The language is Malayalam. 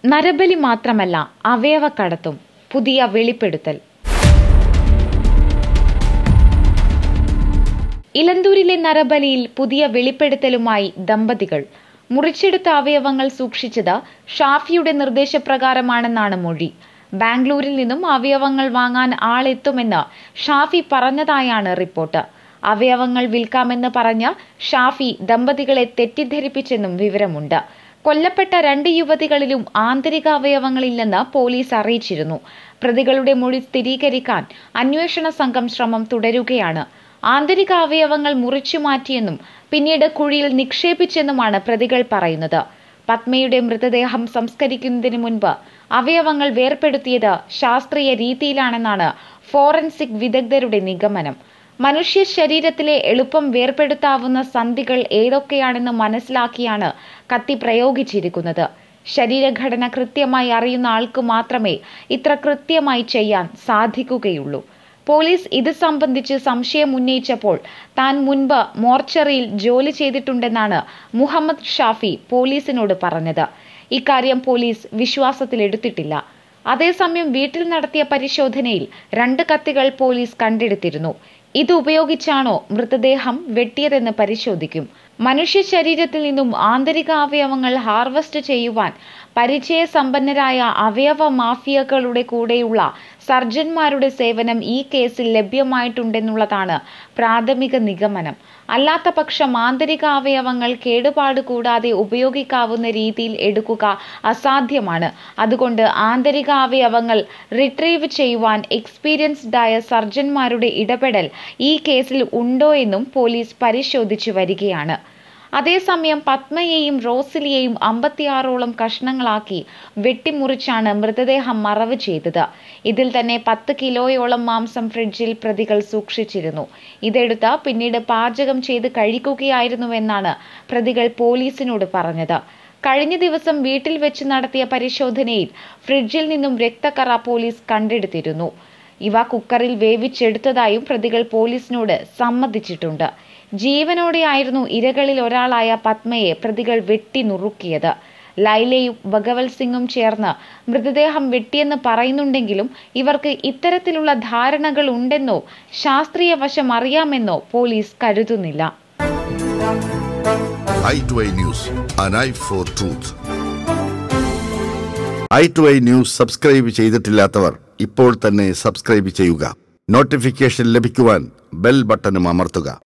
നരബലി മാത്രമല്ല അവയവക്കടത്തും പുതിയ വെളിപ്പെടുത്തൽ ഇലന്തൂരിലെ നരബലിയിൽ പുതിയ വെളിപ്പെടുത്തലുമായി ദമ്പതികൾ മുറിച്ചെടുത്ത അവയവങ്ങൾ സൂക്ഷിച്ചത് ഷാഫിയുടെ നിർദ്ദേശപ്രകാരമാണെന്നാണ് മൊഴി ബാംഗ്ലൂരിൽ നിന്നും അവയവങ്ങൾ വാങ്ങാൻ ആളെത്തുമെന്ന് ഷാഫി പറഞ്ഞതായാണ് റിപ്പോർട്ട് അവയവങ്ങൾ വിൽക്കാമെന്ന് പറഞ്ഞ ഷാഫി ദമ്പതികളെ തെറ്റിദ്ധരിപ്പിച്ചെന്നും വിവരമുണ്ട് കൊല്ലപ്പെട്ട രണ്ട് യുവതികളിലും ആന്തരിക അവയവങ്ങളില്ലെന്ന് പോലീസ് അറിയിച്ചിരുന്നു പ്രതികളുടെ മൊഴി സ്ഥിരീകരിക്കാൻ അന്വേഷണ സംഘം ശ്രമം തുടരുകയാണ് ആന്തരിക അവയവങ്ങൾ മുറിച്ചു മാറ്റിയെന്നും പിന്നീട് കുഴിയിൽ നിക്ഷേപിച്ചെന്നുമാണ് പ്രതികൾ പറയുന്നത് പത്മയുടെ മൃതദേഹം സംസ്കരിക്കുന്നതിന് മുൻപ് അവയവങ്ങൾ വേർപെടുത്തിയത് ശാസ്ത്രീയ രീതിയിലാണെന്നാണ് ഫോറൻസിക് വിദഗ്ധരുടെ നിഗമനം മനുഷ്യ ശരീരത്തിലെ എളുപ്പം വേർപെടുത്താവുന്ന സന്ധികൾ ഏതൊക്കെയാണെന്ന് മനസ്സിലാക്കിയാണ് കത്തി പ്രയോഗിച്ചിരിക്കുന്നത് ശരീരഘടന കൃത്യമായി അറിയുന്ന ആൾക്ക് മാത്രമേ ഇത്ര കൃത്യമായി ചെയ്യാൻ സാധിക്കുകയുള്ളൂ പോലീസ് ഇത് സംബന്ധിച്ച് സംശയം ഉന്നയിച്ചപ്പോൾ താൻ മുൻപ് മോർച്ചറിയിൽ ജോലി ചെയ്തിട്ടുണ്ടെന്നാണ് മുഹമ്മദ് ഷാഫി പോലീസിനോട് പറഞ്ഞത് ഇക്കാര്യം പോലീസ് വിശ്വാസത്തിലെടുത്തിട്ടില്ല അതേസമയം വീട്ടിൽ നടത്തിയ പരിശോധനയിൽ രണ്ട് കത്തികൾ പോലീസ് കണ്ടെടുത്തിരുന്നു ഇത് ഉപയോഗിച്ചാണോ മൃതദേഹം വെട്ടിയതെന്ന് പരിശോധിക്കും മനുഷ്യ ശരീരത്തിൽ നിന്നും ആന്തരിക അവയവങ്ങൾ ഹാർവസ്റ്റ് ചെയ്യുവാൻ പരിചയസമ്പന്നരായ അവയവ മാഫിയകളുടെ കൂടെയുള്ള സർജന്മാരുടെ സേവനം ഈ കേസിൽ ലഭ്യമായിട്ടുണ്ടെന്നുള്ളതാണ് പ്രാഥമിക നിഗമനം അല്ലാത്ത പക്ഷം ആന്തരിക അവയവങ്ങൾ കേടുപാട് കൂടാതെ ഉപയോഗിക്കാവുന്ന രീതിയിൽ എടുക്കുക അസാധ്യമാണ് അതുകൊണ്ട് ആന്തരിക അവയവങ്ങൾ റിട്രീവ് ചെയ്യുവാൻ എക്സ്പീരിയൻസ്ഡായ സർജന്മാരുടെ ഇടപെടൽ ഈ കേസിൽ ഉണ്ടോ എന്നും പോലീസ് പരിശോധിച്ചു വരികയാണ് അതേസമയം പത്മയെയും റോസിലിയെയും അമ്പത്തിയാറോളം കഷ്ണങ്ങളാക്കി വെട്ടിമുറിച്ചാണ് മൃതദേഹം മറവ് ചെയ്തത് ഇതിൽ തന്നെ പത്ത് കിലോയോളം മാംസം ഫ്രിഡ്ജിൽ പ്രതികൾ സൂക്ഷിച്ചിരുന്നു ഇതെടുത്ത് പിന്നീട് പാചകം ചെയ്ത് കഴിക്കുകയായിരുന്നുവെന്നാണ് പ്രതികൾ പോലീസിനോട് പറഞ്ഞത് കഴിഞ്ഞ ദിവസം വീട്ടിൽ വെച്ച് നടത്തിയ പരിശോധനയിൽ ഫ്രിഡ്ജിൽ നിന്നും രക്തക്കറ പോലീസ് കണ്ടെടുത്തിരുന്നു ഇവ കുക്കറിൽ വേവിച്ചെടുത്തതായും പ്രതികൾ പോലീസിനോട് സമ്മതിച്ചിട്ടുണ്ട് ജീവനോടെയായിരുന്നു ഇരകളിൽ ഒരാളായ പത്മയെ പ്രതികൾ വെട്ടി നുറുക്കിയത് ലൈലയും ഭഗവത് സിംഗും ചേർന്ന് മൃതദേഹം വെട്ടിയെന്ന് പറയുന്നുണ്ടെങ്കിലും ഇവർക്ക് ഇത്തരത്തിലുള്ള ധാരണകൾ ഉണ്ടെന്നോ ശാസ്ത്രീയ വശം അറിയാമെന്നോ പോലീസ് കരുതുന്നില്ല eye to eye news an eye for truth eye to eye news subscribe ചെയ്തിട്ടില്ലാത്തവർ ഇപ്പോൾ തന്നെ സബ്സ്ക്രൈബ് ചെയ്യുക നോട്ടിഫിക്കേഷൻ ലഭിക്കുവാൻ ബെൽ ബട്ടണും അമർത്തുക